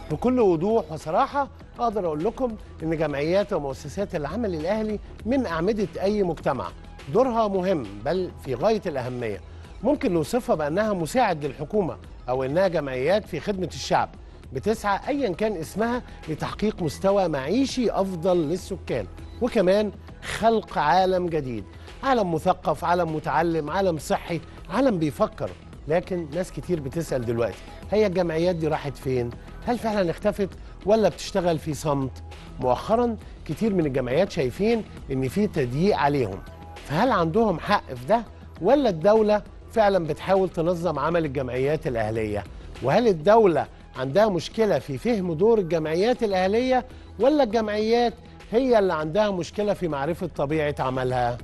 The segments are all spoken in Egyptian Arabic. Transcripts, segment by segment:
بكل وضوح وصراحة أقدر أقول لكم إن جمعيات ومؤسسات العمل الأهلي من أعمدة أي مجتمع دورها مهم بل في غاية الأهمية ممكن نوصفها بأنها مساعد للحكومة أو إنها جمعيات في خدمة الشعب بتسعى أيا كان اسمها لتحقيق مستوى معيشي أفضل للسكان وكمان خلق عالم جديد عالم مثقف عالم متعلم عالم صحي عالم بيفكر لكن ناس كتير بتسأل دلوقتي هي الجمعيات دي راحت فين؟ هل فعلا اختفت ولا بتشتغل في صمت؟ مؤخرا كتير من الجمعيات شايفين ان في تضييق عليهم فهل عندهم حق في ده ولا الدولة فعلا بتحاول تنظم عمل الجمعيات الأهلية؟ وهل الدولة عندها مشكلة في فهم دور الجمعيات الأهلية ولا الجمعيات هي اللي عندها مشكلة في معرفة طبيعة عملها؟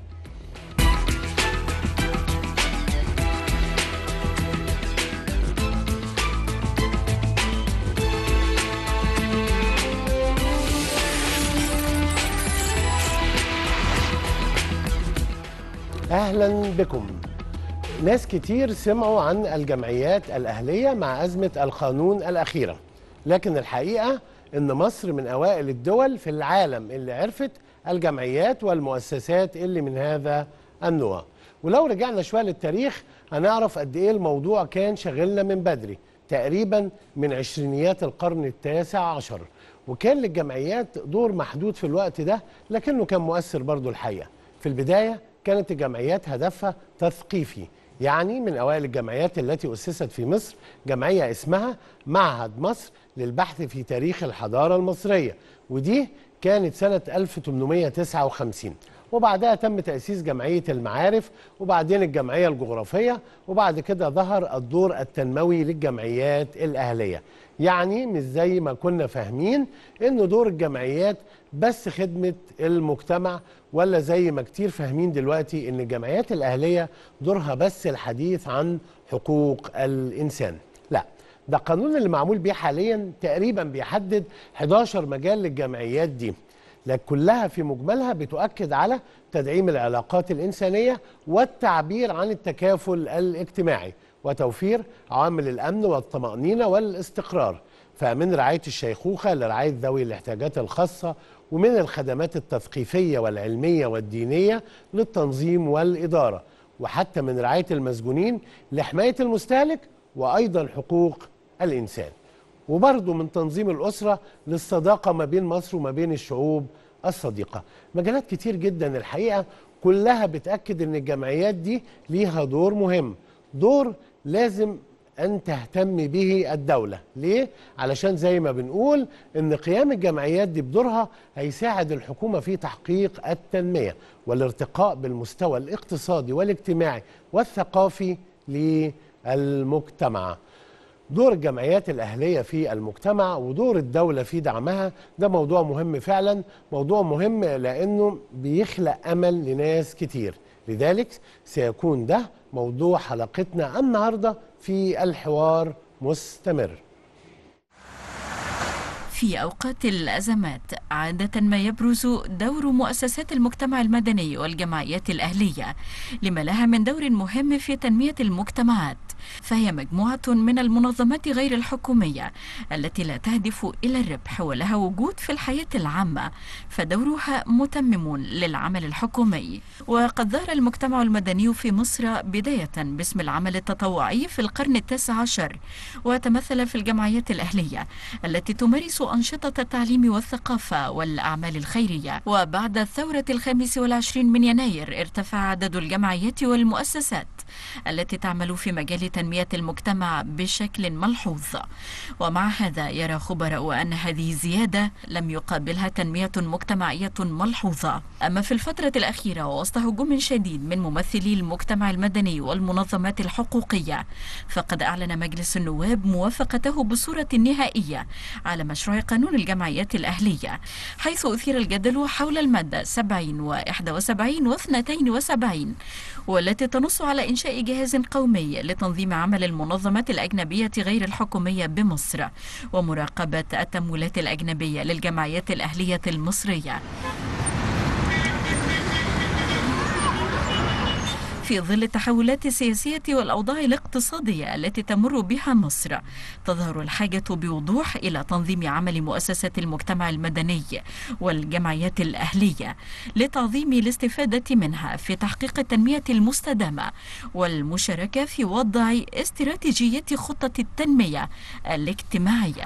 اهلا بكم ناس كتير سمعوا عن الجمعيات الاهليه مع ازمه القانون الاخيره لكن الحقيقه ان مصر من اوائل الدول في العالم اللي عرفت الجمعيات والمؤسسات اللي من هذا النوع ولو رجعنا شويه للتاريخ هنعرف قد ايه الموضوع كان شاغلنا من بدري تقريبا من عشرينيات القرن التاسع عشر وكان للجمعيات دور محدود في الوقت ده لكنه كان مؤثر برضو الحقيقه في البدايه كانت الجمعيات هدفها تثقيفي يعني من أوائل الجمعيات التي أسست في مصر جمعية اسمها معهد مصر للبحث في تاريخ الحضارة المصرية ودي كانت سنة 1859 وبعدها تم تأسيس جمعية المعارف وبعدين الجمعية الجغرافية وبعد كده ظهر الدور التنموي للجمعيات الأهلية يعني مش زي ما كنا فاهمين إن دور الجمعيات بس خدمة المجتمع ولا زي ما كتير فاهمين دلوقتي إن الجمعيات الأهلية دورها بس الحديث عن حقوق الإنسان لا ده القانون اللي معمول بيه حاليا تقريبا بيحدد 11 مجال للجمعيات دي لكن كلها في مجملها بتؤكد على تدعيم العلاقات الإنسانية والتعبير عن التكافل الاجتماعي وتوفير عوامل الأمن والطمأنينة والاستقرار فمن رعاية الشيخوخة لرعاية ذوي الاحتياجات الخاصة ومن الخدمات التثقيفية والعلمية والدينية للتنظيم والإدارة وحتى من رعاية المسجونين لحماية المستهلك وأيضا حقوق الإنسان وبرضه من تنظيم الأسرة للصداقة ما بين مصر وما بين الشعوب الصديقة مجالات كتير جدا الحقيقة كلها بتأكد أن الجمعيات دي ليها دور مهم دور لازم أن تهتم به الدولة ليه؟ علشان زي ما بنقول أن قيام الجمعيات دي بدورها هيساعد الحكومة في تحقيق التنمية والارتقاء بالمستوى الاقتصادي والاجتماعي والثقافي للمجتمع دور الجمعيات الأهلية في المجتمع ودور الدولة في دعمها ده موضوع مهم فعلا موضوع مهم لأنه بيخلق أمل لناس كتير لذلك سيكون ده موضوع حلقتنا النهاردة في الحوار مستمر في أوقات الأزمات عادة ما يبرز دور مؤسسات المجتمع المدني والجمعيات الأهلية لما لها من دور مهم في تنمية المجتمعات فهي مجموعة من المنظمات غير الحكومية التي لا تهدف إلى الربح ولها وجود في الحياة العامة فدورها متمم للعمل الحكومي وقد ظهر المجتمع المدني في مصر بداية باسم العمل التطوعي في القرن التاسع عشر وتمثل في الجمعيات الأهلية التي تمارس أنشطة التعليم والثقافة والأعمال الخيرية وبعد الثورة الخامس والعشرين من يناير ارتفع عدد الجمعيات والمؤسسات التي تعمل في مجال تنمية المجتمع بشكل ملحوظ ومع هذا يرى خبراء أن هذه الزيادة لم يقابلها تنمية مجتمعية ملحوظة أما في الفترة الأخيرة ووسط هجوم شديد من ممثلي المجتمع المدني والمنظمات الحقوقية فقد أعلن مجلس النواب موافقته بصورة نهائية على مشروع قانون الجمعيات الأهلية حيث أثير الجدل حول المادة 70 و 71 و 72 والتي تنص على إنشاء جهاز قومي لتنظيم عمل المنظمات الأجنبية غير الحكومية بمصر ومراقبة التمويلات الأجنبية للجمعيات الأهلية المصرية في في ظل التحولات السياسية والأوضاع الاقتصادية التي تمر بها مصر تظهر الحاجة بوضوح إلى تنظيم عمل مؤسسات المجتمع المدني والجمعيات الأهلية لتعظيم الاستفادة منها في تحقيق التنمية المستدامة والمشاركة في وضع استراتيجية خطة التنمية الاجتماعية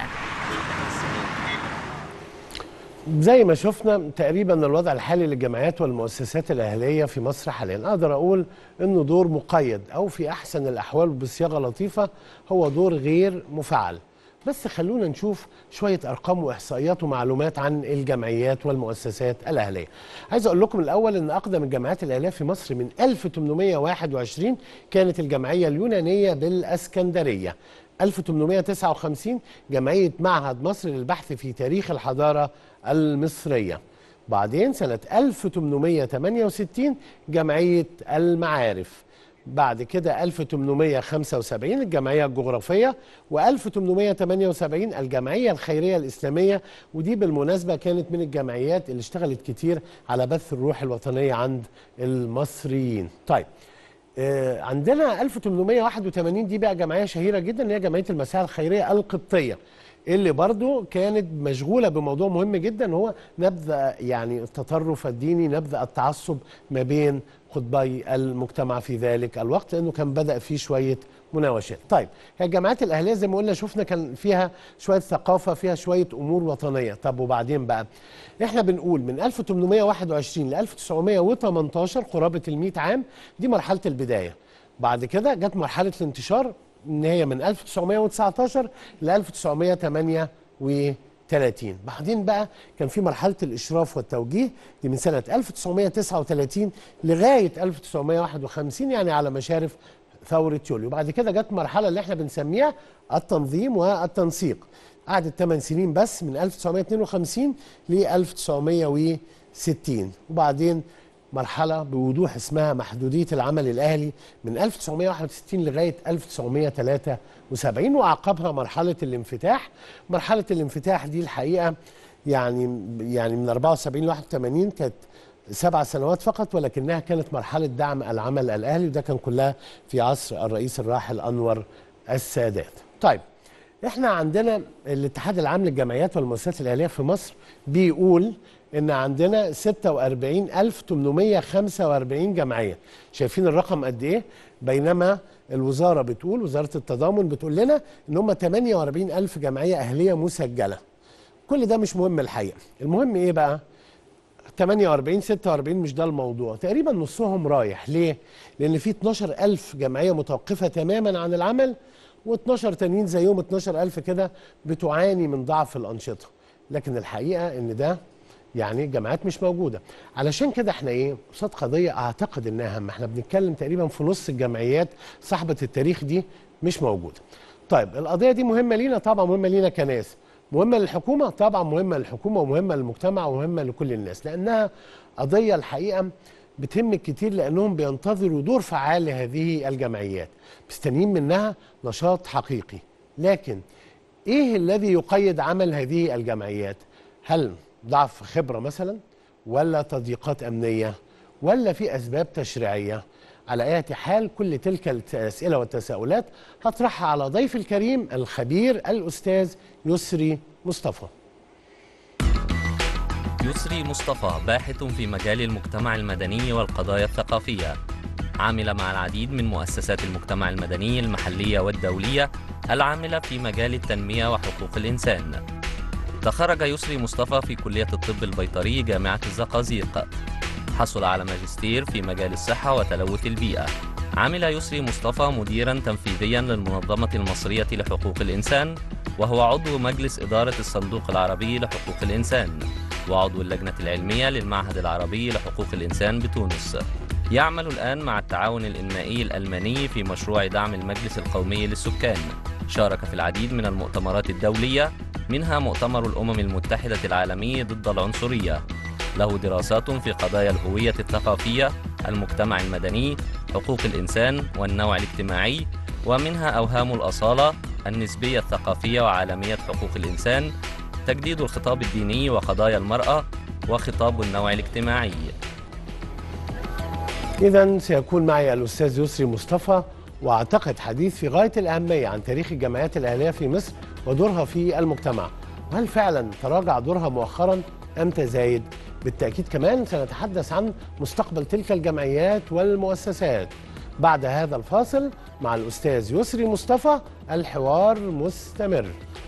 زي ما شفنا تقريبا الوضع الحالي للجمعيات والمؤسسات الأهلية في مصر حاليا أقدر أقول أنه دور مقيد أو في أحسن الأحوال بصياغة لطيفة هو دور غير مفعل بس خلونا نشوف شوية أرقام وإحصائيات ومعلومات عن الجمعيات والمؤسسات الأهلية عايز أقول لكم الأول أن أقدم الجمعيات الأهلية في مصر من 1821 كانت الجمعية اليونانية بالأسكندرية 1859 جمعية معهد مصر للبحث في تاريخ الحضارة المصرية بعدين سنة 1868 جمعية المعارف بعد كده 1875 الجمعية الجغرافية و1878 الجمعية الخيرية الإسلامية ودي بالمناسبة كانت من الجمعيات اللي اشتغلت كتير على بث الروح الوطنية عند المصريين طيب آه، عندنا 1881 دي بقى جمعيه شهيره جدا اللي هي جمعيه المساحه الخيريه القبطيه اللي برضو كانت مشغوله بموضوع مهم جدا هو نبذ يعني التطرف الديني نبذ التعصب ما بين قطبي المجتمع في ذلك الوقت لانه كان بدا فيه شويه مناوشات. طيب هي الجامعات الاهليه زي ما قلنا شفنا كان فيها شويه ثقافه فيها شويه امور وطنيه، طب وبعدين بقى احنا بنقول من 1821 ل 1918 قرابه ال 100 عام دي مرحله البدايه. بعد كده جت مرحله الانتشار ان هي من 1919 ل 1938 بعدين بقى كان في مرحله الاشراف والتوجيه دي من سنه 1939 لغايه 1951 يعني على مشارف ثوره يوليو بعد كده جت مرحله اللي احنا بنسميها التنظيم والتنسيق قعدت 8 سنين بس من 1952 ل 1960 وبعدين مرحلة بوضوح اسمها محدودية العمل الأهلي من 1961 لغاية 1973 وأعقبها مرحلة الانفتاح مرحلة الانفتاح دي الحقيقة يعني يعني من 74 ل 81 كانت سبع سنوات فقط ولكنها كانت مرحلة دعم العمل الأهلي وده كان كلها في عصر الرئيس الراحل أنور السادات طيب احنا عندنا الاتحاد العام للجمعيات والمؤسسات الأهلية في مصر بيقول ان عندنا 46845 جمعيه شايفين الرقم قد ايه بينما الوزاره بتقول وزاره التضامن بتقول لنا ان هم 48000 جمعيه اهليه مسجله كل ده مش مهم الحقيقه المهم ايه بقى 48 46 مش ده الموضوع تقريبا نصهم رايح ليه لان في 12000 جمعيه متوقفه تماما عن العمل و12 تانيين زيهم 12000 كده بتعاني من ضعف الانشطه لكن الحقيقه ان ده يعني الجامعات مش موجوده علشان كده احنا ايه قصاد قضيه اعتقد انها اهم احنا بنتكلم تقريبا في نص الجمعيات صاحبه التاريخ دي مش موجوده طيب القضيه دي مهمه لينا طبعا مهمه لينا كناس مهمه للحكومه طبعا مهمه للحكومه ومهمه للمجتمع ومهمه لكل الناس لانها قضيه الحقيقه بتهم كتير لانهم بينتظروا دور فعال لهذه الجمعيات مستنيين منها نشاط حقيقي لكن ايه الذي يقيد عمل هذه الجمعيات هل ضعف خبرة مثلا ولا تضييقات أمنية ولا في أسباب تشريعية على أي حال كل تلك الأسئلة والتساؤلات هطرحها على ضيف الكريم الخبير الأستاذ يسري مصطفى يسري مصطفى باحث في مجال المجتمع المدني والقضايا الثقافية عمل مع العديد من مؤسسات المجتمع المدني المحلية والدولية العاملة في مجال التنمية وحقوق الإنسان تخرج يسري مصطفى في كلية الطب البيطري جامعة الزقازيق حصل على ماجستير في مجال الصحة وتلوث البيئة عمل يسري مصطفى مديرا تنفيذيا للمنظمة المصرية لحقوق الإنسان وهو عضو مجلس إدارة الصندوق العربي لحقوق الإنسان وعضو اللجنة العلمية للمعهد العربي لحقوق الإنسان بتونس يعمل الآن مع التعاون الإنمائي الألماني في مشروع دعم المجلس القومي للسكان شارك في العديد من المؤتمرات الدولية منها مؤتمر الأمم المتحدة العالمي ضد العنصرية له دراسات في قضايا الهوية الثقافية المجتمع المدني حقوق الإنسان والنوع الاجتماعي ومنها أوهام الأصالة النسبية الثقافية وعالمية حقوق الإنسان تجديد الخطاب الديني وقضايا المرأة وخطاب النوع الاجتماعي إذا سيكون معي الأستاذ يسري مصطفى وأعتقد حديث في غاية الأهمية عن تاريخ الجمعيات الأهلية في مصر ودورها في المجتمع وهل فعلا تراجع دورها مؤخرا أم تزايد؟ بالتأكيد كمان سنتحدث عن مستقبل تلك الجمعيات والمؤسسات بعد هذا الفاصل مع الأستاذ يسري مصطفى الحوار مستمر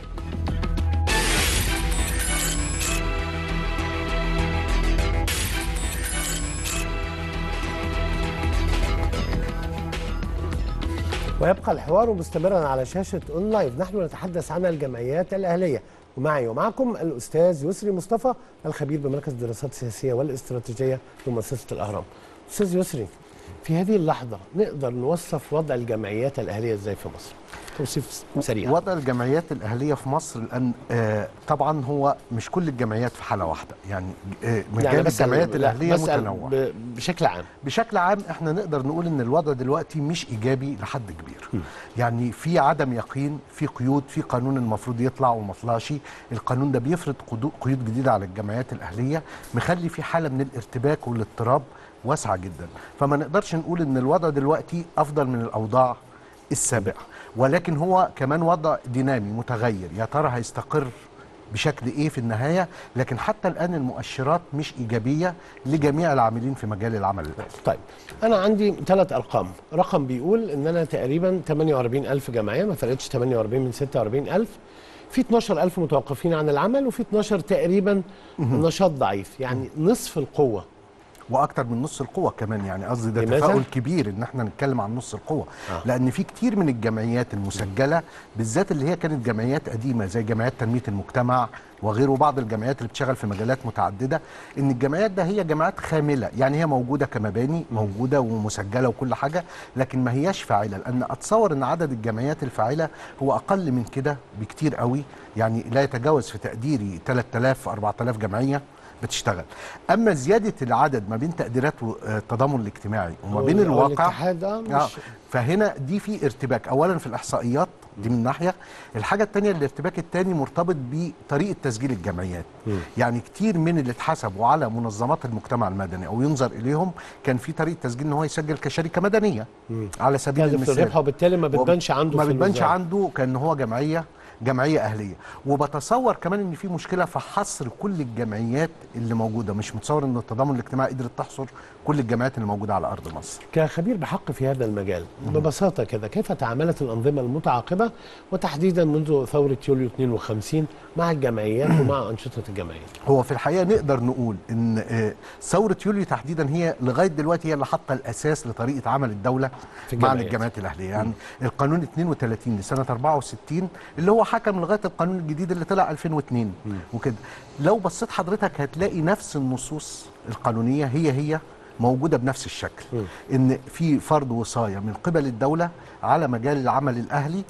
ويبقى الحوار مستمرا على شاشة اون لايف نحن نتحدث عن الجمعيات الأهلية ومعي ومعكم الأستاذ يسري مصطفى الخبير بمركز الدراسات السياسية والاستراتيجية بمؤسسة الأهرام أستاذ يسري في هذه اللحظة نقدر نوصف وضع الجمعيات الأهلية ازاي في مصر توصيف سريع وضع الجمعيات الأهلية في مصر الآن آه طبعا هو مش كل الجمعيات في حالة واحدة يعني آه مجال بسأل- الجمعيات لا، الأهلية بسأل متنوع ب- بشكل عام بشكل عام احنا نقدر نقول ان الوضع دلوقتي مش ايجابي لحد كبير يعني في عدم يقين في قيود في قانون المفروض يطلع وما طلعش القانون ده بيفرض قدو- قيود جديده على الجمعيات الاهليه مخلي في حاله من الارتباك والاضطراب واسعه جدا فما نقدرش نقول ان الوضع دلوقتي افضل من الاوضاع السابقه ولكن هو كمان وضع دينامي متغير يا ترى هيستقر بشكل ايه في النهايه لكن حتى الان المؤشرات مش ايجابيه لجميع العاملين في مجال العمل الاهلي طيب أنا عندي ثلاث أرقام رقم بيقول إن أنا تقريبا 48 ألف جمعية ما فرقتش 48 من 46 ألف في 12 ألف متوقفين عن العمل وفي 12 تقريبا نشاط ضعيف يعني نصف القوة واكتر من نص القوه كمان يعني قصدي ده لماذا؟ تفاؤل كبير ان احنا نتكلم عن نص القوه آه. آه. لان في كتير من الجمعيات المسجله بالذات اللي هي كانت جمعيات قديمه زي جمعيات تنميه المجتمع وغيره بعض الجمعيات اللي بتشتغل في مجالات متعدده ان الجمعيات ده هي جمعيات خامله يعني هي موجوده كمباني موجوده ومسجله وكل حاجه لكن ما هياش فاعله لان اتصور ان عدد الجمعيات الفاعله هو اقل من كده بكتير قوي يعني لا يتجاوز في تقديري 3000 4000 جمعيه بتشتغل اما زياده العدد ما بين تقديرات و- آه، التضامن الاجتماعي وما أو- بين أو الواقع الاتحاد آه آه مش فهنا دي في ارتباك اولا في الاحصائيات دي من ناحيه الحاجه الثانيه الارتباك الثاني مرتبط بطريقه تسجيل الجمعيات يعني كتير من اللي اتحسبوا على منظمات المجتمع المدني او ينظر اليهم كان في طريقه تسجيل ان هو يسجل كشركه مدنيه على سبيل تهدف المثال للربح وبالتالي ما بتبانش عنده ما في بتبانش الوزارة. عنده كان هو جمعيه جمعيه اهليه وبتصور كمان ان في مشكله في حصر كل الجمعيات اللي موجوده مش متصور ان التضامن الاجتماعي قدرت تحصر كل الجمعيات اللي موجوده على ارض مصر كخبير بحق في هذا المجال ببساطة كده كيف تعاملت الأنظمة المتعاقبة وتحديدا منذ ثورة يوليو 52 مع الجمعيات ومع أنشطة الجمعيات هو في الحقيقه نقدر نقول ان آه، ثوره يوليو تحديدا هي لغايه دلوقتي هي اللي حاطه الاساس لطريقه عمل الدوله في مع الجمعيات. الجمعيات الاهليه يعني القانون 32 لسنه 64 اللي هو حكم لغايه القانون الجديد اللي طلع 2002 وكده لو بصيت حضرتك هتلاقي نفس النصوص القانونيه هي هي موجوده بنفس الشكل ان في فرض وصايه من قبل الدوله على مجال العمل الاهلي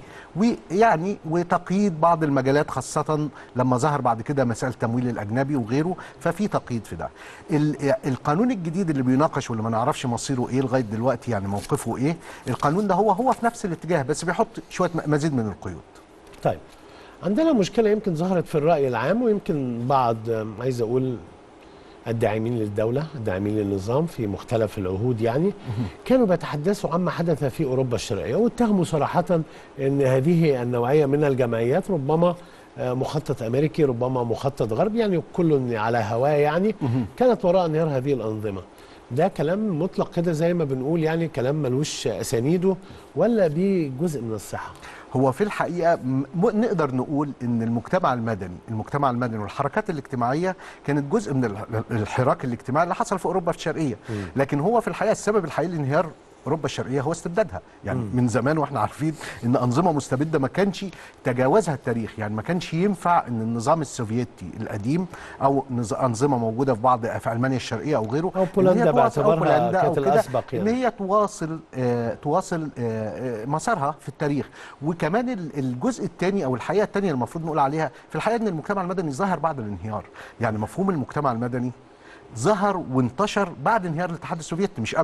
ويعني وتقييد بعض المجالات خاصه لما ظهر بعد كده مسائل التمويل الاجنبي وغيره ففي تقييد في ده ال- القانون الجديد اللي بيناقش واللي ما نعرفش مصيره ايه لغايه دلوقتي يعني موقفه ايه القانون ده هو هو في نفس الاتجاه بس بيحط شويه م- مزيد من القيود طيب عندنا مشكلة يمكن ظهرت في الرأي العام ويمكن بعض آم، عايز أقول الداعمين للدولة الداعمين للنظام في مختلف العهود يعني كانوا بيتحدثوا عما حدث في أوروبا الشرقية واتهموا صراحة أن هذه النوعية من الجمعيات ربما آه، مخطط أمريكي ربما مخطط غربي يعني كل على هواه يعني كانت وراء انهيار هذه الأنظمة ده كلام مطلق كده زي ما بنقول يعني كلام ملوش أسانيده ولا دي جزء من الصحة هو في الحقيقه م- م- نقدر نقول ان المجتمع المدني المجتمع المدني والحركات الاجتماعيه كانت جزء من ال- الحراك الاجتماعي اللي حصل في اوروبا الشرقيه لكن هو في الحقيقه السبب الحقيقي لانهيار اوروبا الشرقيه هو استبدادها يعني من زمان واحنا عارفين ان انظمه مستبده ما كانش تجاوزها التاريخ يعني ما كانش ينفع ان النظام السوفيتي القديم او نظ- انظمه موجوده في بعض في المانيا الشرقيه او غيره أو إن هي بولندا تواصل- أو باعتبارها بولندا أو كانت كده، الأسبق ان يعني. هي تواصل آه تواصل آه آه، مسارها في التاريخ وكمان ال- الجزء الثاني او الحقيقه الثانيه المفروض نقول عليها في الحقيقه ان المجتمع المدني ظهر بعد الانهيار يعني مفهوم المجتمع المدني ظهر وانتشر بعد انهيار الاتحاد السوفيتي مش قبله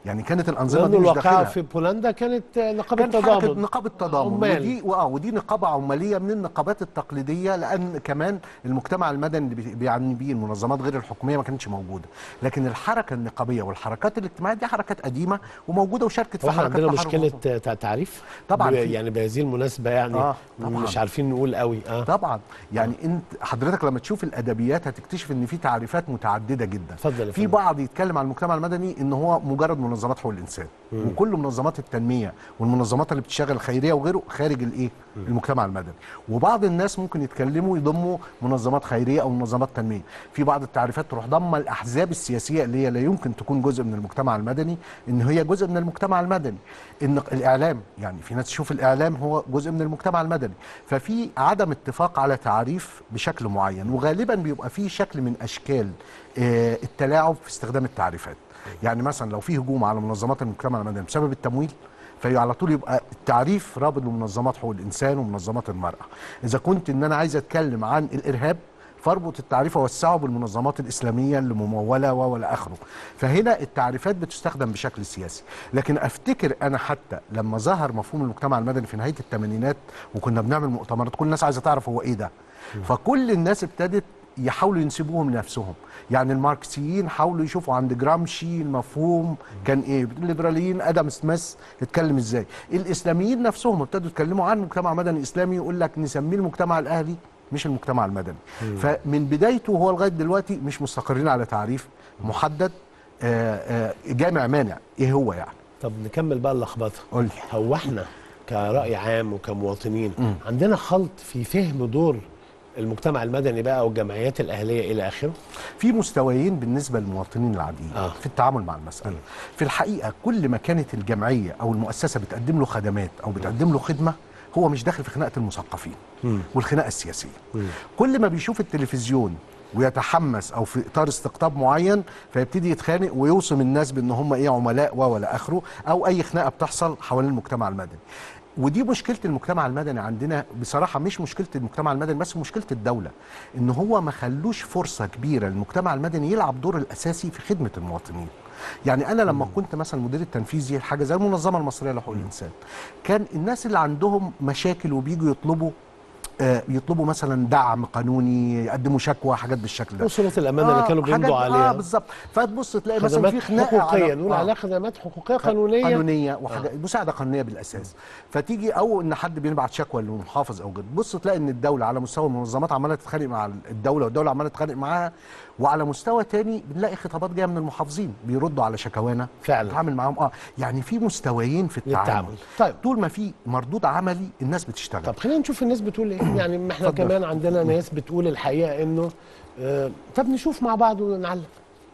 يعني كانت الانظمه لأن دي مش الواقعة داخلها في بولندا كانت نقابة كان حركه تضامن نقابه تضامن عمال. ودي واه ودي نقابه عماليه من النقابات التقليديه لان كمان المجتمع المدني اللي بي- بيعني بيه المنظمات غير الحكوميه ما كانتش موجوده لكن الحركه النقابيه والحركات الاجتماعيه دي حركات قديمه وموجوده وشاركت في هو احنا حركات عندنا تحرر مشكلة المنظمة. تع- تعريف طبعاً ب- في. يعني بهذه المناسبة يعني آه، طبعاً. مش عارفين نقول قوي اه طبعا يعني انت حضرتك لما تشوف الادبيات هتكتشف ان في تعريفات متعدده جدا اتفضل يا في فندم. بعض يتكلم عن المجتمع المدني ان هو مجرد منظمات حقوق الانسان وكل منظمات التنميه والمنظمات اللي بتشتغل الخيريه وغيره خارج الايه المجتمع المدني وبعض الناس ممكن يتكلموا يضموا منظمات خيريه او منظمات تنميه في بعض التعريفات تروح ضمه الاحزاب السياسيه اللي هي لا يمكن تكون جزء من المجتمع المدني ان هي جزء من المجتمع المدني ان الاعلام يعني في ناس تشوف الاعلام هو جزء من المجتمع المدني ففي عدم اتفاق على تعريف بشكل معين وغالبا بيبقى في شكل من اشكال آه، التلاعب في استخدام التعريفات يعني مثلا لو في هجوم على منظمات المجتمع المدني بسبب التمويل فهي على طول يبقى التعريف رابط بمنظمات حقوق الانسان ومنظمات المراه اذا كنت ان انا عايز اتكلم عن الارهاب فاربط التعريف اوسعه بالمنظمات الاسلاميه اللي مموله و والى اخره فهنا التعريفات بتستخدم بشكل سياسي لكن افتكر انا حتى لما ظهر مفهوم المجتمع المدني في نهايه الثمانينات وكنا بنعمل مؤتمرات كل الناس عايزه تعرف هو ايه ده فكل الناس ابتدت يحاولوا ينسبوهم لنفسهم يعني الماركسيين حاولوا يشوفوا عند جرامشي المفهوم كان ايه الليبراليين ادم سميث اتكلم ازاي الاسلاميين نفسهم ابتدوا يتكلموا عن مجتمع مدني اسلامي يقول لك نسميه المجتمع الاهلي مش المجتمع المدني فمن بدايته هو لغايه دلوقتي مش مستقرين على تعريف محدد آه، آه، جامع مانع ايه هو يعني طب نكمل بقى اللخبطة قول لي هو احنا كرأي عام وكمواطنين عندنا خلط في فهم دور المجتمع المدني بقى والجمعيات الأهلية إلى آخره في مستويين بالنسبه للمواطنين العاديين آه. آه. في التعامل مع المساله في الحقيقه كل ما كانت الجمعيه او المؤسسه بتقدم له خدمات او بتقدم له خدمه هو مش داخل في خناقه المثقفين والخناقه السياسيه كل ما بيشوف التلفزيون ويتحمس او في اطار استقطاب معين فيبتدي يتخانق ويوصم الناس بان هم ايه عملاء و ولا اخره او اي خناقه بتحصل حوالين المجتمع المدني ودي مشكله المجتمع المدني عندنا بصراحه مش مشكله المجتمع المدني بس مشكله الدوله ان هو ما خلوش فرصه كبيره للمجتمع المدني يلعب دور الاساسي في خدمه المواطنين يعني انا لما كنت مثلا مدير التنفيذي حاجه زي المنظمه المصريه لحقوق الانسان كان الناس اللي عندهم مشاكل وبيجوا يطلبوا آه، يطلبوا مثلا دعم قانوني يقدموا شكوى حاجات بالشكل ده وصولات الأمانة اللي كانوا حاجات- بيمضوا عليها اه بالظبط فتبص تلاقي مثلا خدمات في خناقه حقوقية على- نقول آه. عليها خدمات حقوقية قانونية قانونيه وحاجات مساعده قانونيه بالاساس فتيجي او ان حد بيبعت شكوى للمحافظ او غيره بص تلاقي ان الدوله على مستوى المنظمات عماله تتخانق مع الدوله والدوله عماله تتخانق معاها وعلى مستوى تاني بنلاقي خطابات جايه من المحافظين بيردوا على شكوانا فعلا. نتعامل معاهم اه يعني في مستويين في التعامل للتعامل. طيب. طول ما في مردود عملي الناس بتشتغل طب خلينا نشوف الناس بتقول ايه يعني ما احنا اتفضل. كمان عندنا ناس بتقول الحقيقه انه آه طب نشوف مع بعض ونعلق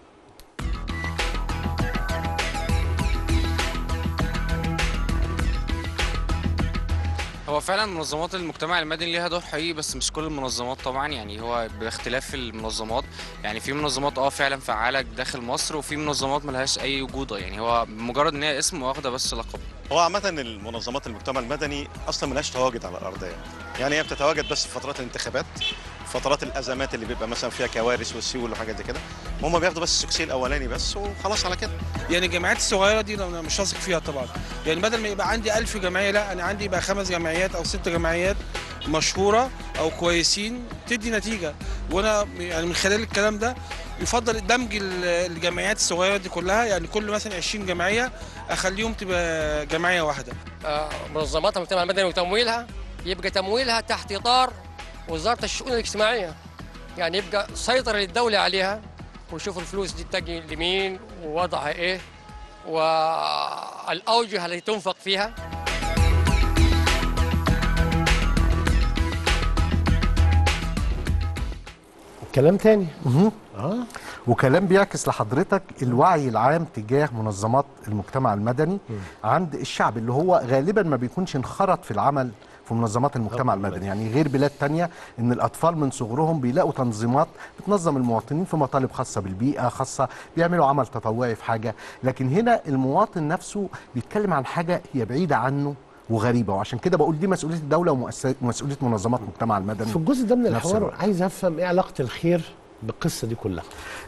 هو فعلا منظمات المجتمع المدني ليها دور حقيقي بس مش كل المنظمات طبعا يعني هو باختلاف المنظمات يعني في منظمات اه فعلا فعالة داخل مصر وفي منظمات ملهاش اي وجود يعني هو مجرد ان هي اسم واخده بس لقب هو عامة المنظمات المجتمع المدني أصلا ملهاش تواجد على الأرض يعني. يعني هي بتتواجد بس في فترات الانتخابات فترات الأزمات اللي بيبقى مثلا فيها كوارث والسيول وحاجات زي كده هم بياخدوا بس السكسي الأولاني بس وخلاص على كده يعني الجمعيات الصغيره دي انا مش واثق فيها طبعا يعني بدل ما يبقى عندي ألف جمعيه لا انا عندي يبقى خمس جمعيات او ست جمعيات مشهوره او كويسين تدي نتيجه وانا يعني من خلال الكلام ده يفضل دمج ال- الجمعيات الصغيره دي كلها يعني كل مثلا 20 جمعيه اخليهم تبقى جمعيه واحده آه، منظمات المجتمع المدني وتمويلها يبقى تمويلها تحت اطار وزاره الشؤون الاجتماعيه يعني يبقى سيطره للدوله عليها ويشوف الفلوس دي تجي لمين ووضعها ايه والاوجه التي تنفق فيها كلام تاني مهم. اه وكلام بيعكس لحضرتك الوعي العام تجاه منظمات المجتمع المدني عند الشعب اللي هو غالبا ما بيكونش انخرط في العمل في منظمات المجتمع المدني يعني غير بلاد تانية ان الاطفال من صغرهم بيلاقوا تنظيمات بتنظم المواطنين في مطالب خاصة بالبيئة خاصة بيعملوا عمل تطوعي في حاجة لكن هنا المواطن نفسه بيتكلم عن حاجة هي بعيدة عنه وغريبة وعشان كده بقول دي مسؤولية الدولة ومؤسسات- ومسؤولية منظمات المجتمع المدني في الجزء ده من نفس الحوار الوقت. عايز افهم ايه علاقه الخير بالقصه دي كلها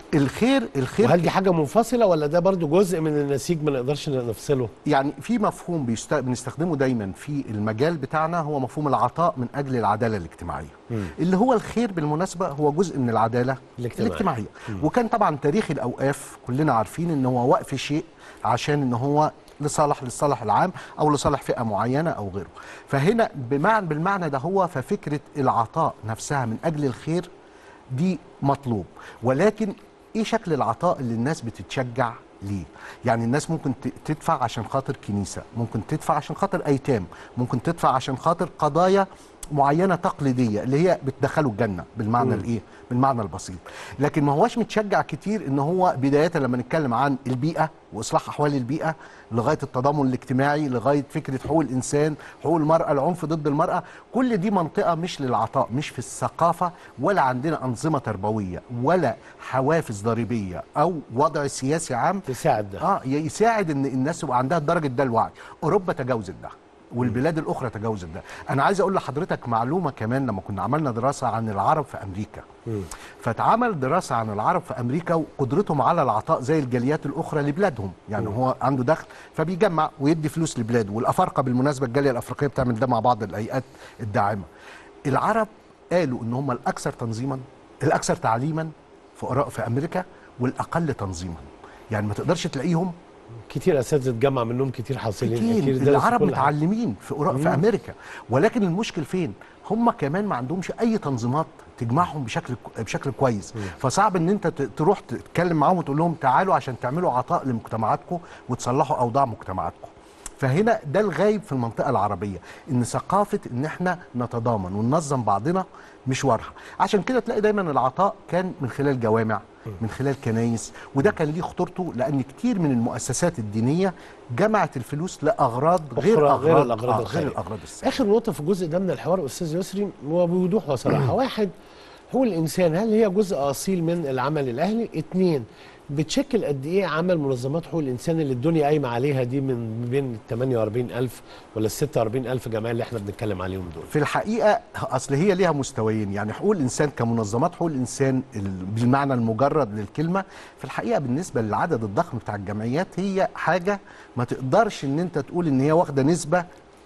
الخير الخير وهل دي حاجه منفصله ولا ده برضو جزء من النسيج ما نقدرش نفصله يعني في مفهوم بيست... بنستخدمه دايما في المجال بتاعنا هو مفهوم العطاء من اجل العداله الاجتماعيه مم. اللي هو الخير بالمناسبه هو جزء من العداله الاجتماعية. الاجتماعيه وكان طبعا تاريخ الاوقاف كلنا عارفين ان هو وقف شيء عشان ان هو لصالح للصالح العام او لصالح فئه معينه او غيره فهنا بمعنى بالمعنى ده هو ففكره العطاء نفسها من اجل الخير دي مطلوب ولكن ايه شكل العطاء اللي الناس بتتشجع ليه يعني الناس ممكن ت- تدفع عشان خاطر كنيسة ممكن تدفع عشان خاطر أيتام ممكن تدفع عشان خاطر قضايا معينة تقليدية اللي هي بتدخله الجنة بالمعنى الايه بالمعنى البسيط لكن ما هوش متشجع كتير ان هو بداية لما نتكلم عن البيئة واصلاح احوال البيئة لغاية التضامن الاجتماعي لغاية فكرة حقوق الانسان حقوق المرأة العنف ضد المرأة كل دي منطقة مش للعطاء مش في الثقافة ولا عندنا أنظمة تربوية ولا حوافز ضريبية او وضع سياسي عام تساعد ده اه ي- يساعد ان الناس يبقى عندها درجه ده الوعي اوروبا تجاوزت ده والبلاد الاخرى تجاوزت ده انا عايز اقول لحضرتك معلومه كمان لما كنا عملنا دراسه عن العرب في امريكا فاتعمل دراسه عن العرب في امريكا وقدرتهم على العطاء زي الجاليات الاخرى لبلادهم يعني هو عنده دخل فبيجمع ويدي فلوس لبلاده والافارقه بالمناسبه الجاليه الافريقيه بتعمل ده مع بعض الهيئات الداعمه العرب قالوا ان هم الاكثر تنظيما الاكثر تعليما في أورا- في امريكا والاقل تنظيما يعني ما تقدرش تلاقيهم كتير اساتذه جامعه منهم كتير حاصلين كتير درسوا العرب كل حاجة. متعلمين في أورا... في امريكا ولكن المشكل فين هم كمان ما عندهمش اي تنظيمات تجمعهم بشكل بشكل كويس فصعب ان انت ت- تروح تتكلم معاهم وتقول لهم تعالوا عشان تعملوا عطاء لمجتمعاتكم وتصلحوا اوضاع مجتمعاتكم فهنا ده الغايب في المنطقه العربيه ان ثقافه ان احنا نتضامن وننظم بعضنا مشوارها عشان كده تلاقي دايما العطاء كان من خلال جوامع من خلال كنايس وده كان ليه خطورته لان كتير من المؤسسات الدينيه جمعت الفلوس لاغراض غير أخرى اغراض غير الأغراض آه، غير الخيرية. الاغراض السيئه اخر نقطه في الجزء ده من الحوار استاذ يسري وبوضوح وصراحه واحد هو الانسان هل هي جزء اصيل من العمل الاهلي اتنين بتشكل قد ايه عمل منظمات حقوق الانسان اللي الدنيا قايمه عليها دي من بين 48000 ولا ال 46000 جمعيه اللي احنا بنتكلم عليهم دول في الحقيقه اصل هي ليها مستويين يعني حقوق الانسان كمنظمات حقوق الانسان ال- بالمعنى المجرد للكلمه في الحقيقه بالنسبه للعدد الضخم بتاع الجمعيات هي حاجه ما تقدرش ان انت تقول ان هي واخده نسبه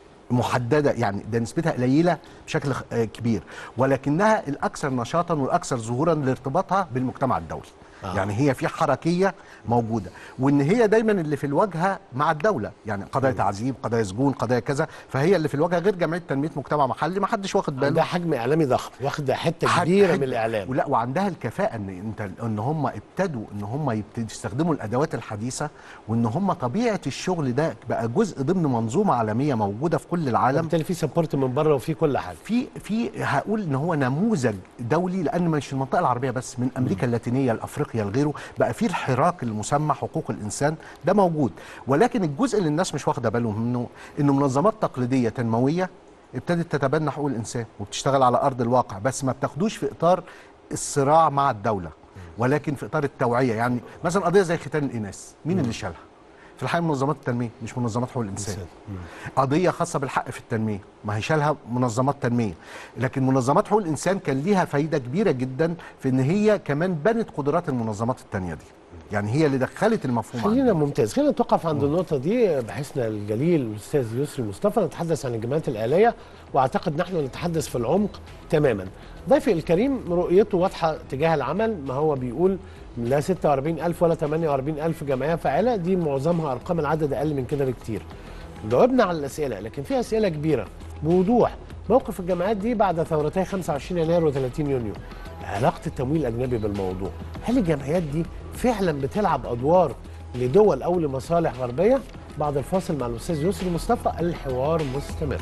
محدده يعني ده نسبتها قليله بشكل خ- آه، كبير ولكنها الاكثر نشاطا والاكثر ظهورا لارتباطها بالمجتمع الدولي آه. آه. يعني هي في حركيه موجوده وان هي دايما اللي في الواجهه مع الدوله يعني قضايا تعذيب قضايا سجون قضايا كذا فهي اللي في الواجهه غير جمعيه تنميه مجتمع محلي ما حدش واخد باله ده حجم اعلامي ضخم واخده حته حد- كبيره حد- من الاعلام ولا وعندها الكفاءه ان انت ان هم ابتدوا ان هم يبتدوا يستخدموا الادوات الحديثه وان هم طبيعه الشغل ده بقى جزء ضمن منظومه عالميه موجوده في كل العالم بالتالي في سبورت من بره وفي كل حاجه في في هقول ان هو نموذج دولي لان مش المنطقه العربيه بس من امريكا اللاتينيه لافريقيا لغيره بقى في الحراك المسمى حقوق الانسان ده موجود ولكن الجزء اللي الناس مش واخده بالهم منه ان منظمات تقليديه تنمويه ابتدت تتبنى حقوق الانسان وبتشتغل على ارض الواقع بس ما بتاخدوش في اطار الصراع مع الدوله ولكن في اطار التوعيه يعني مثلا قضيه زي ختان الاناث مين اللي شالها في الحقيقه منظمات التنميه مش منظمات حقوق الانسان قضيه خاصه بالحق في التنميه ما هي شالها منظمات تنميه لكن منظمات حقوق الانسان كان ليها فايده كبيره جدا في ان هي كمان بنت قدرات المنظمات التانيه دي يعني هي اللي دخلت المفهوم خلينا عندنا. ممتاز خلينا نتوقف عند النقطة دي بحثنا الجليل الأستاذ يسري مصطفى نتحدث عن الجمعيات الآلية وأعتقد نحن نتحدث في العمق تماما ضيفي الكريم رؤيته واضحة تجاه العمل ما هو بيقول لا 46000 ولا 48000 جمعية فاعلة دي معظمها أرقام العدد أقل من كده بكتير جاوبنا على الأسئلة لكن في أسئلة كبيرة بوضوح موقف الجمعيات دي بعد ثورتي 25 يناير و30 يونيو علاقة التمويل الأجنبي بالموضوع هل الجمعيات دي فعلا بتلعب أدوار لدول أو لمصالح غربية بعد الفاصل مع الأستاذ يسري مصطفى الحوار مستمر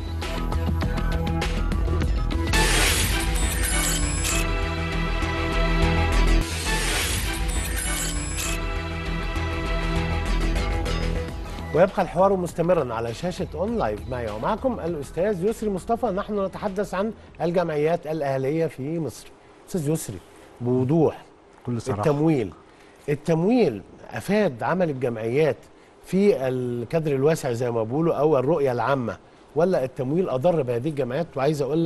ويبقى الحوار مستمرا على شاشة أون لايف معي ومعكم الأستاذ يسري مصطفى نحن نتحدث عن الجمعيات الأهلية في مصر أستاذ يسري بوضوح كل صراحه التمويل التمويل افاد عمل الجمعيات في الكادر الواسع زي ما بيقولوا او الرؤيه العامه ولا التمويل اضر بهذه الجمعيات وعايز اقول لك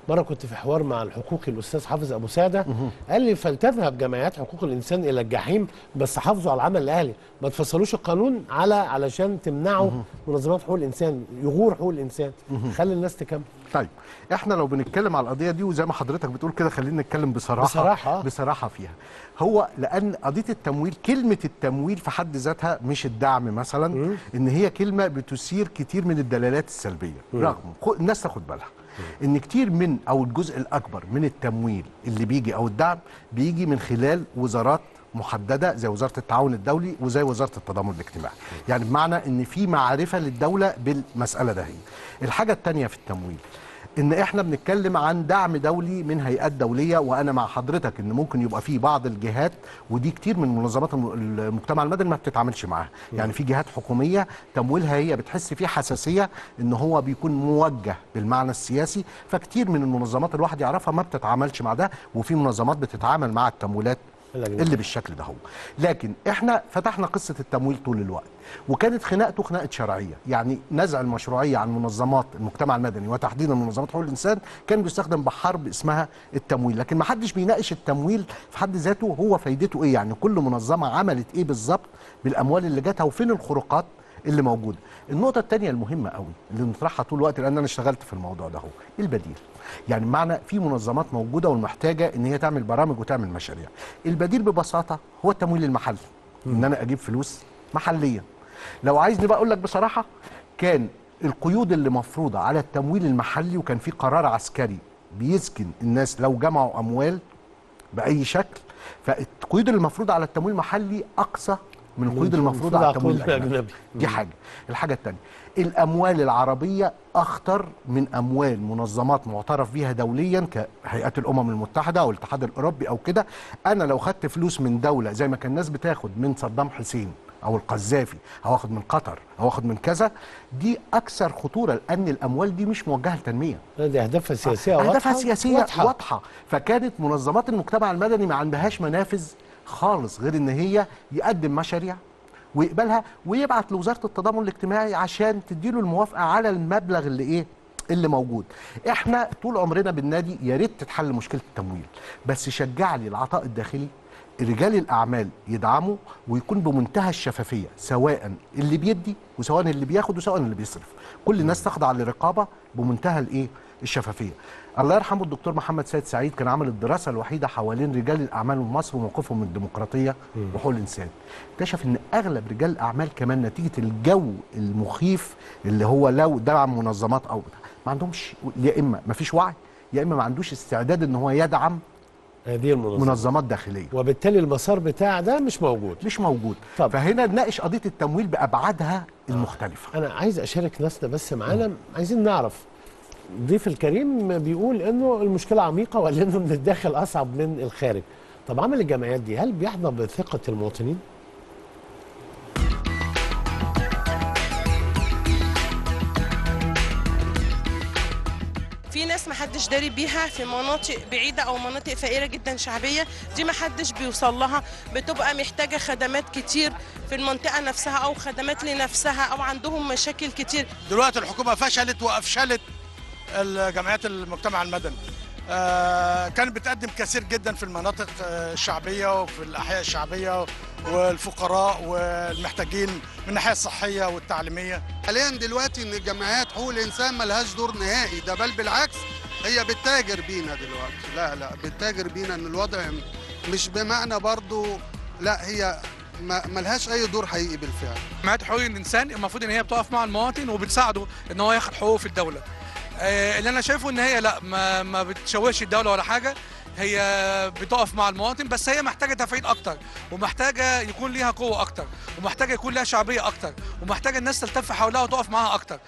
مره كنت في حوار مع الحقوقي الاستاذ حافظ ابو ساده قال لي فلتذهب جمعيات حقوق الانسان الى الجحيم بس حافظوا على العمل الاهلي ما تفصلوش القانون على علشان تمنعوا منظمات حقوق الانسان يغور حقوق الانسان خلي الناس تكمل طيب احنا لو بنتكلم على القضيه دي وزي ما حضرتك بتقول كده خلينا نتكلم بصراحه بصراحة. بصراحه فيها هو لان قضيه التمويل كلمه التمويل في حد ذاتها مش الدعم مثلا ان هي كلمه بتثير كتير من الدلالات السلبيه رغم خ- الناس تاخد بالها ان كتير من او الجزء الاكبر من التمويل اللي بيجي او الدعم بيجي من خلال وزارات محدده زي وزاره التعاون الدولي وزي وزاره التضامن الاجتماعي يعني بمعنى ان في معرفه للدوله بالمساله ده هي الحاجه الثانيه في التمويل ان احنا بنتكلم عن دعم دولي من هيئات دوليه وانا مع حضرتك ان ممكن يبقى في بعض الجهات ودي كتير من منظمات الم- المجتمع المدني ما بتتعاملش معاها يعني في جهات حكوميه تمويلها هي بتحس فيه حساسيه ان هو بيكون موجه بالمعنى السياسي فكتير من المنظمات الواحد يعرفها ما بتتعاملش مع ده وفي منظمات بتتعامل مع التمويلات الأجنبي. اللي بالشكل ده هو لكن احنا فتحنا قصه التمويل طول الوقت وكانت خناقته خناقه شرعيه يعني نزع المشروعيه عن منظمات المجتمع المدني وتحديدا منظمات حقوق الانسان كان بيستخدم بحرب اسمها التمويل لكن ما حدش بيناقش التمويل في حد ذاته هو فايدته ايه يعني كل منظمه عملت ايه بالظبط بالاموال اللي جاتها وفين الخروقات اللي موجوده النقطه الثانيه المهمه قوي اللي بنطرحها طول الوقت لان انا اشتغلت في الموضوع ده هو البديل يعني معنى في منظمات موجوده والمحتاجه ان هي تعمل برامج وتعمل مشاريع البديل ببساطه هو التمويل المحلي ان انا اجيب فلوس محليا لو عايزني بقى اقول لك بصراحه كان القيود اللي مفروضه على التمويل المحلي وكان في قرار عسكري بيسكن الناس لو جمعوا اموال باي شكل فالقيود اللي المفروضه على التمويل المحلي اقصى من القيود المفروضه على التمويل العقود الاجنبي الأجنبي. دي حاجه الحاجه الثانيه الاموال العربيه اخطر من اموال منظمات معترف بيها دوليا كهيئات الامم المتحده او الاتحاد الاوروبي او كده انا لو خدت فلوس من دوله زي ما كان الناس بتاخد من صدام حسين او القذافي او اخد من قطر او اخد من كذا دي اكثر خطوره لان الاموال دي مش موجهه لتنميه دي اهدافها سياسيه واضحه اهدافها سياسيه واضحه, واضحة. واضحه فكانت منظمات المجتمع المدني ما عندهاش منافذ خالص غير ان هي يقدم مشاريع ويقبلها ويبعت لوزاره التضامن الاجتماعي عشان تديله الموافقه على المبلغ اللي ايه اللي موجود احنا طول عمرنا بالنادي يا ريت تتحل مشكله التمويل بس شجع لي العطاء الداخلي رجال الاعمال يدعموا ويكون بمنتهى الشفافيه سواء اللي بيدي وسواء اللي بياخد وسواء اللي بيصرف كل الناس تخضع للرقابه بمنتهى الايه الشفافيه الله يرحمه الدكتور محمد سيد سعيد كان عامل الدراسه الوحيده حوالين رجال الاعمال في مصر وموقفهم من الديمقراطيه وحقوق الانسان اكتشف ان اغلب رجال الاعمال كمان نتيجه الجو المخيف اللي هو لو دعم منظمات او ما عندهمش يا اما ما فيش وعي يا اما ما عندوش استعداد ان هو يدعم هذه المنظمه منظمات داخليه وبالتالي المسار بتاع ده مش موجود مش موجود طب. فهنا نناقش قضيه التمويل بابعادها المختلفه انا عايز اشارك ناسنا بس معانا عايزين نعرف ضيف الكريم بيقول انه المشكله عميقه ولا انه من الداخل اصعب من الخارج طب عمل الجمعيات دي هل بيحظى بثقه المواطنين في ناس محدش داري بيها في مناطق بعيدة أو مناطق فقيرة جدا شعبية دي محدش بيوصل لها بتبقى محتاجة خدمات كتير في المنطقة نفسها أو خدمات لنفسها أو عندهم مشاكل كتير دلوقتي الحكومه فشلت وافشلت الجمعيات المجتمع المدني آه، كانت بتقدم كثير جدا في المناطق آه، الشعبيه وفي الاحياء الشعبيه والفقراء والمحتاجين من الناحيه الصحيه والتعليميه حاليا دلوقتي ان الجمعيات حقوق الانسان ملهاش دور نهائي ده بل بالعكس هي بتتاجر بينا دلوقتي لا لا بتتاجر بينا ان الوضع مش بمعنى برضو لا هي ما ملهاش اي دور حقيقي بالفعل جمعيات حقوق الانسان المفروض ان هي بتقف مع المواطن وبتساعده ان هو ياخد حقوقه في الدوله آه، اللي انا شايفه ان هي لا ما ما بتشوهش الدوله ولا حاجه هي بتقف مع المواطن بس هي محتاجه تفعيل اكتر ومحتاجه يكون ليها قوه اكتر ومحتاجه يكون لها شعبيه اكتر ومحتاجه الناس تلتف حولها وتقف معاها اكتر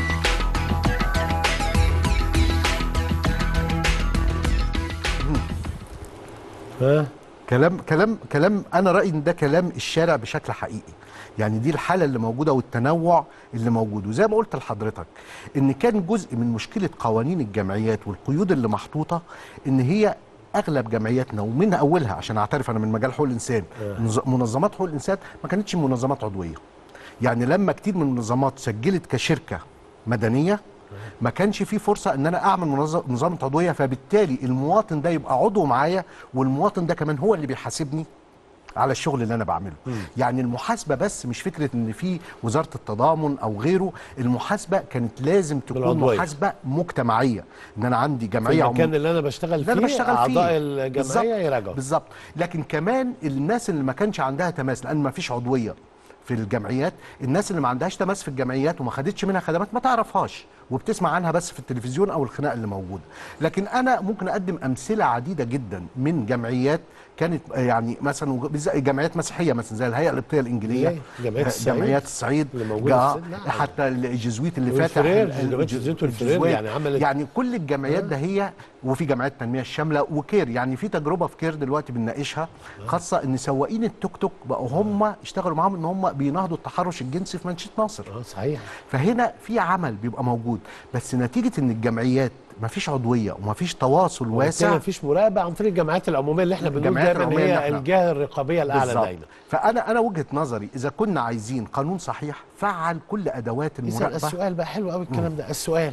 ها كلام كلام كلام انا رايي ان ده كلام الشارع بشكل حقيقي يعني دي الحاله اللي موجوده والتنوع اللي موجود وزي ما قلت لحضرتك ان كان جزء من مشكله قوانين الجمعيات والقيود اللي محطوطه ان هي اغلب جمعياتنا ومن اولها عشان اعترف انا من مجال حقوق الانسان منظ- منظمات حقوق الانسان ما كانتش منظمات عضويه يعني لما كتير من المنظمات سجلت كشركه مدنيه ما كانش في فرصه ان انا اعمل منظم نظام عضويه فبالتالي المواطن ده يبقى عضو معايا والمواطن ده كمان هو اللي بيحاسبني على الشغل اللي انا بعمله يعني المحاسبه بس مش فكره ان في وزاره التضامن او غيره المحاسبه كانت لازم تكون بالعضوية. محاسبه مجتمعيه ان انا عندي في جمعيه المكان عمو- اللي انا بشتغل اللي فيه انا بشتغل فيه اعضاء الجمعيه بالظبط. يراجعوا بالظبط لكن كمان الناس اللي ما كانش عندها تماس لان ما فيش عضويه في الجمعيات الناس اللي ما عندهاش تماس في الجمعيات وما خدتش منها خدمات ما تعرفهاش وبتسمع عنها بس في التلفزيون او الخناقه اللي موجوده لكن انا ممكن اقدم امثله عديده جدا من جمعيات كانت آه، يعني مثلا وج- بالذات جمعيات مسيحيه مثلا زي الهيئه القبطيه الانجيليه زي جمعية آه، الصعيد جمعيات الصعيد اللي موجودة جا- في الصعيد. نعم. حتى الجزويت اللي فاتح والفرير، ال- جمعية الج- الجزويت والفرير الجزويت. يعني عملت- يعني كل الجمعيات ده هي وفي جمعيه التنميه الشامله وكير يعني في تجربه في كير دلوقتي بنناقشها خاصه ان سواقين التوك توك بقوا هم اشتغلوا معاهم ان هم بيناهضوا التحرش الجنسي في منشيه ناصر اه صحيح فهنا في عمل بيبقى موجود بس نتيجه ان الجمعيات ما فيش عضويه وما فيش تواصل واسع ما فيش مراقبه عن طريق الجمعيات العموميه اللي احنا بنقول الجمعيات دايما العمومية اللي هي احنا- الجهه الرقابيه الاعلى بالظبط. دايما فانا انا وجهه نظري اذا كنا عايزين قانون صحيح فعل كل ادوات إذا المراقبه السؤال بقى حلو قوي الكلام ده السؤال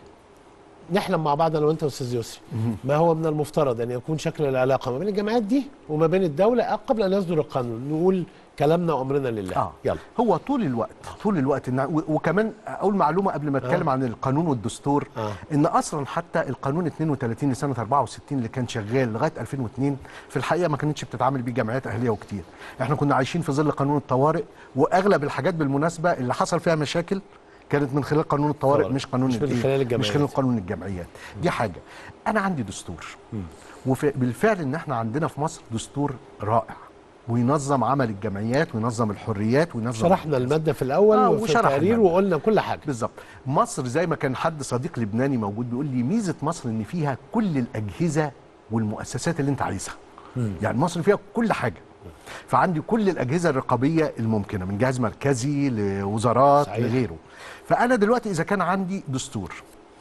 نحلم مع بعض انا وانت استاذ يسري ما هو من المفترض ان يكون شكل العلاقه ما بين الجمعيات دي وما بين الدوله قبل ان يصدر القانون نقول كلامنا وامرنا لله آه. يلا هو طول الوقت طول الوقت إن و- وكمان اقول معلومه قبل ما اتكلم آه. عن القانون والدستور آه. ان اصلا حتى القانون 32 لسنه 64 اللي كان شغال لغايه 2002 في الحقيقه ما كانتش بتتعامل بيه جمعيات اهليه وكتير احنا كنا عايشين في ظل قانون الطوارئ واغلب الحاجات بالمناسبه اللي حصل فيها مشاكل كانت من خلال قانون الطوارئ طوارئ. مش قانون مش من الإيه؟ خلال مش الجمعيات. خلال قانون الجمعيات دي حاجه انا عندي دستور وبالفعل ان احنا عندنا في مصر دستور رائع وينظم عمل الجمعيات وينظم الحريات وينظم شرحنا الماده في الاول آه، وفي وشرح التقرير المادة. وقلنا كل حاجه بالظبط مصر زي ما كان حد صديق لبناني موجود بيقول لي ميزه مصر ان فيها كل الاجهزه والمؤسسات اللي انت عايزها يعني مصر فيها كل حاجه فعندي كل الاجهزه الرقابيه الممكنه من جهاز مركزي لوزارات صحيح. لغيره فانا دلوقتي اذا كان عندي دستور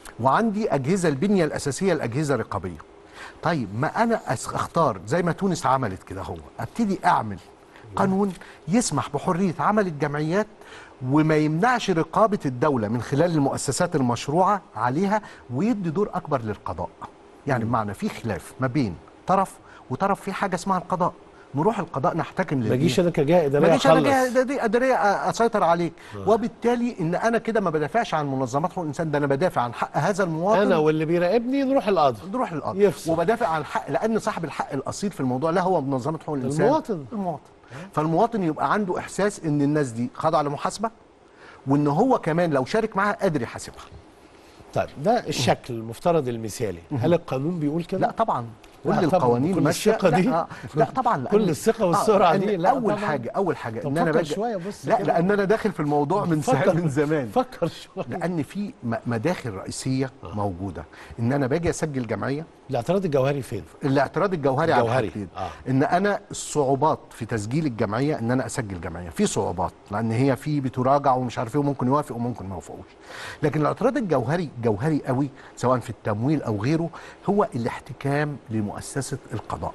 وعندي اجهزه البنيه الاساسيه الاجهزه الرقابيه طيب ما انا أس- اختار زي ما تونس عملت كده هو ابتدي اعمل قانون يسمح بحريه عمل الجمعيات وما يمنعش رقابه الدوله من خلال المؤسسات المشروعه عليها ويدي دور اكبر للقضاء يعني بمعنى في خلاف ما بين طرف وطرف في حاجه اسمها القضاء نروح القضاء نحتكم ما للإيه؟ اجيش انا كجهه ما اداريه جيش انا اخلص جهه ده- دي اداريه أ- اسيطر عليك وبالتالي ان انا كده ما بدافعش عن منظمات حقوق الانسان ده انا بدافع عن حق هذا المواطن انا واللي بيراقبني نروح القاضي نروح للقاضي يفصل. وبدافع عن حق لان صاحب الحق الاصيل في الموضوع لا هو منظمه حقوق الانسان المواطن. المواطن فالمواطن يبقى عنده احساس ان الناس دي خاضعه لمحاسبه وان هو كمان لو شارك معاها قادر يحاسبها طيب ده الشكل المفترض المثالي هل القانون بيقول كده لا طبعا كل لا طبعاً، القوانين كل ماشيه الثقة دي؟ لا, آه، لا طبعا لأن- كل الثقة آه، والسرعة لأن دي؟ لا اول طبعاً. حاجه اول حاجه طب ان انا فكر باجي شوية بص لا كده. لان انا داخل في الموضوع من فكر. ساعه من زمان فكر شويه لان في م- مداخل رئيسيه موجوده ان انا باجي اسجل جمعيه الاعتراض الجوهري فين؟ الاعتراض الجوهري على الجوهري. حاجتين آه. ان انا الصعوبات في تسجيل الجمعيه ان انا اسجل جمعيه في صعوبات لان هي في بتراجع ومش عارف ايه وممكن يوافق وممكن ما يوافقوش لكن الاعتراض الجوهري جوهري قوي سواء في التمويل او غيره هو الاحتكام لمؤسسه القضاء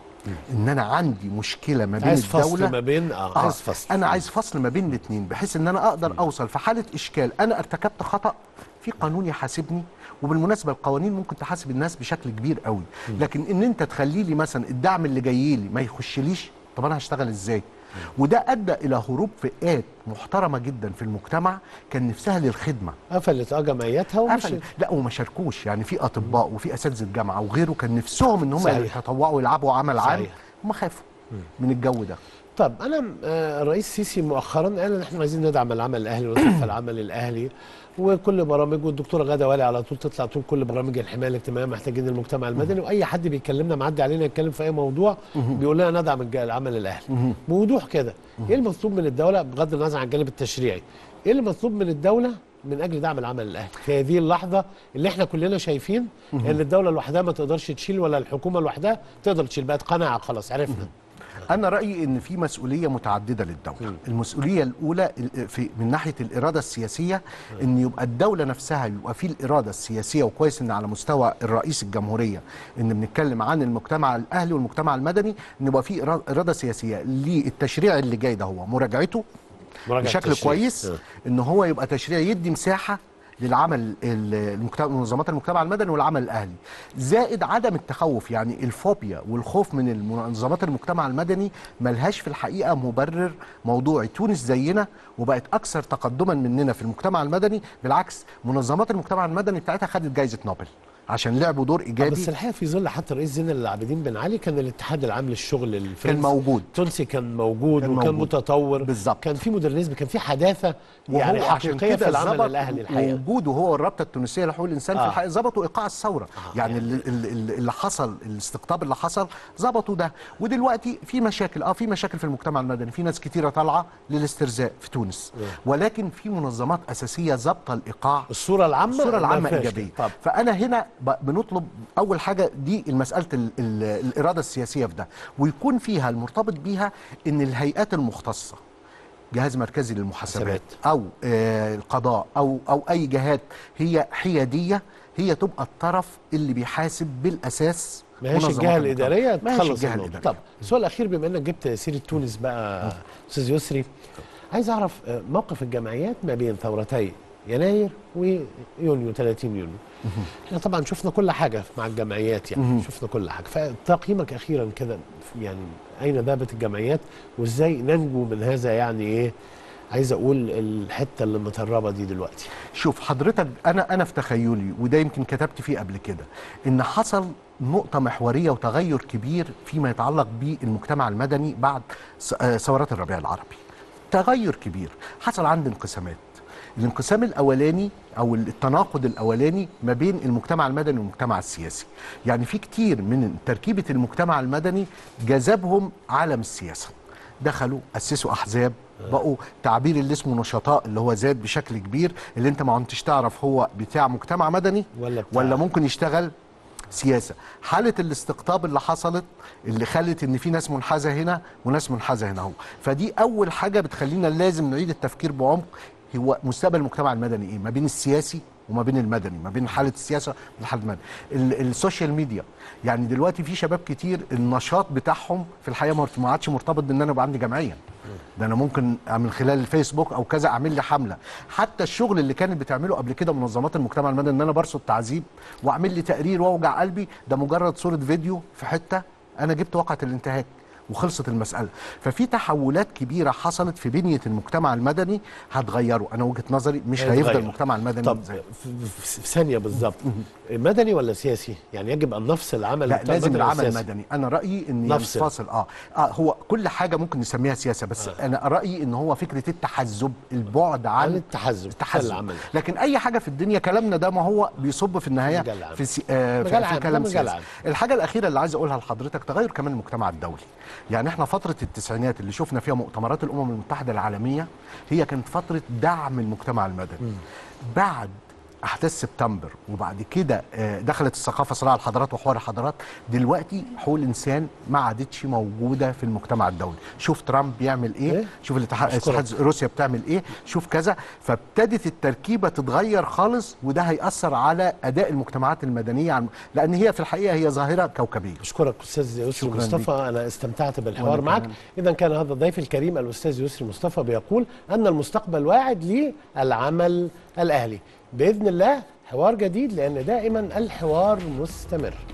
ان انا عندي مشكله ما بين عايز فصل الدوله ما بين اه, عايز فصل انا عايز فصل ما بين الاثنين بحيث ان انا اقدر اوصل في حاله اشكال انا ارتكبت خطا في قانون يحاسبني وبالمناسبه القوانين ممكن تحاسب الناس بشكل كبير قوي لكن ان انت تخلي لي مثلا الدعم اللي جاي لي ما يخشليش طب انا هشتغل ازاي وده ادى الى هروب فئات محترمه جدا في المجتمع كان نفسها للخدمه قفلت اه جمعياتها ومشيت قفل لا وما شاركوش يعني في اطباء وفي اساتذه جامعه وغيره كان نفسهم ان هم صحيح. يتطوعوا يلعبوا عمل عام صحيح. هم خافوا من الجو ده طب انا آه، الرئيس السيسي مؤخرا قال ان احنا عايزين ندعم العمل الاهلي ونصرف العمل الاهلي وكل برامج والدكتوره غاده والي على طول تطلع طول كل برامج الحمايه الاجتماعيه محتاجين المجتمع المدني واي حد بيكلمنا معدي علينا يتكلم في اي موضوع بيقول لنا ندعم الج- العمل الاهلي بوضوح كده ايه المطلوب من الدوله بغض النظر عن الجانب التشريعي ايه اللي مطلوب من الدوله من اجل دعم العمل الاهلي في هذه اللحظه اللي احنا كلنا شايفين ان الدوله لوحدها ما تقدرش تشيل ولا الحكومه لوحدها تقدر تشيل بقت قناعه خلاص عرفنا انا رايي ان في مسؤوليه متعدده للدوله المسؤوليه الاولى ال- في من ناحيه الاراده السياسيه ان يبقى الدوله نفسها يبقى في الاراده السياسيه وكويس ان على مستوى الرئيس الجمهوريه ان بنتكلم عن المجتمع الاهلي والمجتمع المدني ان يبقى في إرا- اراده سياسيه للتشريع اللي جاي ده هو مراجعته مراجعة بشكل التشريع. كويس آه. ان هو يبقى تشريع يدي مساحه للعمل ال- المجتمع منظمات المجتمع المدني والعمل الاهلي زائد عدم التخوف يعني الفوبيا والخوف من المنظمات المجتمع المدني ملهاش في الحقيقه مبرر موضوعي تونس زينا وبقت اكثر تقدما مننا في المجتمع المدني بالعكس منظمات المجتمع المدني بتاعتها خدت جائزه نوبل عشان لعبوا دور ايجابي بس الحقيقه في ظل حتى رئيس زين العابدين بن علي كان الاتحاد العام للشغل الفرنسي كان موجود التونسي كان موجود كان وكان موجود. متطور بالظبط كان في مودرنزم كان في حداثه يعني وهو عشان حقيقيه كده في العمل ظبط الاهلي الحقيقه وجوده هو والرابطه التونسيه لحقوق الانسان آه. في الحقيقه ظبطوا ايقاع الثوره آه، يعني يعني. اللي, اللي اللي حصل الاستقطاب اللي حصل ظبطوا ده ودلوقتي في مشاكل اه في مشاكل في المجتمع المدني في ناس كتيره طالعه للاسترزاق في تونس ولكن في منظمات اساسيه ظابطه الايقاع الصوره العامه الصوره ما العامه فيهاش ايجابيه كده. طب فانا هنا ب- بنطلب اول حاجه دي المساله ال ال الاراده السياسيه في ده ويكون فيها المرتبط بيها ان الهيئات المختصه جهاز مركزي للمحاسبات حسابات. او آه القضاء او او اي جهات هي حياديه هي تبقى الطرف اللي بيحاسب بالاساس ما هيش منظمات الجهه المجتمع. الاداريه ما هيش تخلص الجهه الموضوع. الاداريه طب السؤال الاخير بما انك جبت سيره تونس بقى استاذ يسري عايز اعرف آه، موقف الجمعيات ما بين ثورتي يناير ويونيو 30 يونيو احنا طبعا شفنا كل حاجه مع الجمعيات يعني مهم. شفنا كل حاجه فتقييمك اخيرا كده يعني اين ذهبت الجمعيات وازاي ننجو من هذا يعني ايه عايز اقول الحته اللي متربه دي دلوقتي شوف حضرتك انا انا في تخيلي وده يمكن كتبت فيه قبل كده ان حصل نقطة محورية وتغير كبير فيما يتعلق بالمجتمع المدني بعد س- آه، ثورات الربيع العربي. تغير كبير حصل عند انقسامات. الانقسام الاولاني او التناقض الاولاني ما بين المجتمع المدني والمجتمع السياسي. يعني في كتير من تركيبة المجتمع المدني جذبهم عالم السياسة. دخلوا اسسوا احزاب بقوا تعبير اللي اسمه نشطاء اللي هو زاد بشكل كبير اللي انت ما كنتش تعرف هو بتاع مجتمع مدني ولا بتاع ولا ممكن يشتغل سياسه حاله الاستقطاب اللي حصلت اللي خلت ان في ناس منحازه هنا وناس منحازه هنا اهو فدي اول حاجه بتخلينا لازم نعيد التفكير بعمق هو مستقبل المجتمع المدني ايه ما بين السياسي وما بين المدني ما بين حاله السياسه وحاله المدني ال- السوشيال ميديا يعني دلوقتي في شباب كتير النشاط بتاعهم في الحقيقه مرت- ما عادش مرتبط بان انا يبقى عندي جمعيه ده انا ممكن من خلال الفيسبوك او كذا اعمل لي حمله حتى الشغل اللي كانت بتعمله قبل كده منظمات المجتمع المدني ان انا برصد تعذيب واعمل لي تقرير واوجع قلبي ده مجرد صوره فيديو في حته انا جبت واقعه الانتهاك وخلصت المسألة ففي تحولات كبيرة حصلت في بنية المجتمع المدني هتغيره أنا وجهة نظري مش هيتغير. هيفضل المجتمع المدني طب زي في, في, في ثانيه بالظبط مدني ولا سياسي يعني يجب ان نفصل عمل لا المجتمع لازم المدني العمل والسياسي. المدني انا رايي ان نفصل. ينفصل اه, آه هو كل حاجه ممكن نسميها سياسه بس آه. انا رايي ان هو فكره التحزب البعد عن, عن التحزب التحزب العمل لكن اي حاجه في الدنيا كلامنا ده ما هو بيصب في النهايه مجال عام. في, سي... آه في, مجال في عام، كلام ده مجال سياسي عام. الحاجه الاخيره اللي عايز اقولها لحضرتك تغير كمان المجتمع الدولي يعني احنا فتره التسعينات اللي شفنا فيها مؤتمرات الامم المتحده العالميه هي كانت فتره دعم المجتمع المدني بعد احداث سبتمبر وبعد كده آه، دخلت الثقافه صراع الحضارات وحوار الحضارات دلوقتي حقوق الانسان ما عادتش موجوده في المجتمع الدولي شوف ترامب بيعمل ايه, إيه؟ شوف الاتحاد أشكرك. الاتحاد روسيا بتعمل ايه شوف كذا فابتدت التركيبه تتغير خالص وده هياثر على اداء المجتمعات المدنيه عن لان هي في الحقيقه هي ظاهره كوكبيه اشكرك استاذ يسري شكراً مصطفى ليك. انا استمتعت بالحوار وأنا معك كمان. اذا كان هذا الضيف الكريم الاستاذ يسري مصطفى بيقول ان المستقبل واعد للعمل الاهلي باذن الله حوار جديد لان دائما الحوار مستمر